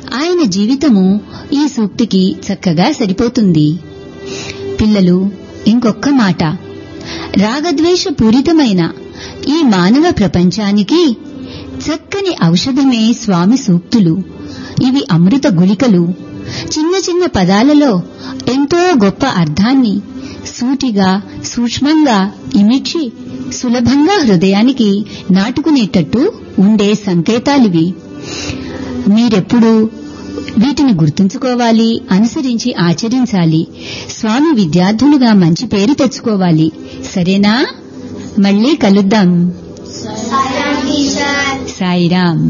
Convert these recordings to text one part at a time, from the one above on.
ఆయన జీవితము ఈ సూక్తికి చక్కగా సరిపోతుంది పిల్లలు ఇంకొక్క మాట రాగద్వేష పూరితమైన ఈ మానవ ప్రపంచానికి చక్కని ఔషధమే స్వామి సూక్తులు ఇవి అమృత గుళికలు చిన్న చిన్న పదాలలో ఎంతో గొప్ప అర్థాన్ని సూటిగా సూక్ష్మంగా ఇమిడ్చి సులభంగా హృదయానికి నాటుకునేటట్టు ఉండే సంకేతాలివి మీరెప్పుడు వీటిని గుర్తుంచుకోవాలి అనుసరించి ఆచరించాలి స్వామి విద్యార్థులుగా మంచి పేరు తెచ్చుకోవాలి సరేనా మళ్ళీ కలుద్దాం సాయిరామ్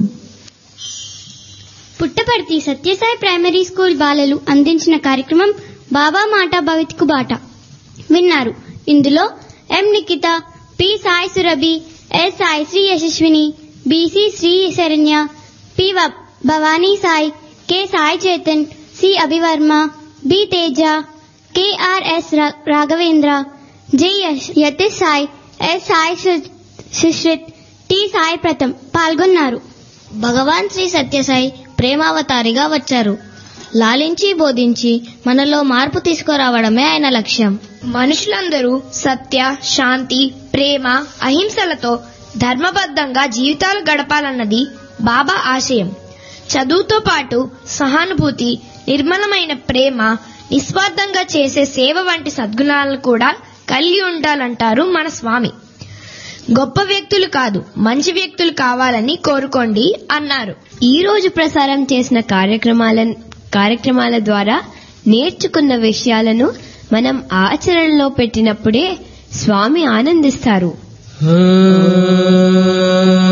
పుట్టపర్తి సత్యసాయి ప్రైమరీ స్కూల్ బాలలు అందించిన కార్యక్రమం బాబా మాట భవిత్కు బాట విన్నారు ఇందులో M Nikhita P Sai Surabhi S Sai Sri Yashaswini B C Sri Saranya P వ- Bhavani Sai K Sai Chetan C Abhivarma B Teja KRS రా- రాఘవేంద్ర జై యశ్- యతీష్ సాయి ఎస్ సాయి సు- సుశ్రిత్ టి సాయి ప్రథమ్ పాల్గొన్నారు భగవాన్ శ్రీ సత్యసాయి ప్రేమావతారిగా వచ్చారు లాలించి బోధించి మనలో మార్పు తీసుకురావడమే ఆయన లక్ష్యం మనుషులందరూ సత్య శాంతి ప్రేమ అహింసలతో ధర్మబద్ధంగా జీవితాలు గడపాలన్నది బాబా ఆశయం చదువుతో పాటు సహానుభూతి నిర్మలమైన ప్రేమ నిస్వార్థంగా చేసే సేవ వంటి సద్గుణాలను కూడా కలిగి ఉండాలంటారు మన స్వామి గొప్ప వ్యక్తులు కాదు మంచి వ్యక్తులు కావాలని కోరుకోండి అన్నారు ఈ రోజు ప్రసారం చేసిన కార్యక్రమాల కార్యక్రమాల ద్వారా నేర్చుకున్న విషయాలను మనం ఆచరణలో పెట్టినప్పుడే స్వామి ఆనందిస్తారు ఆ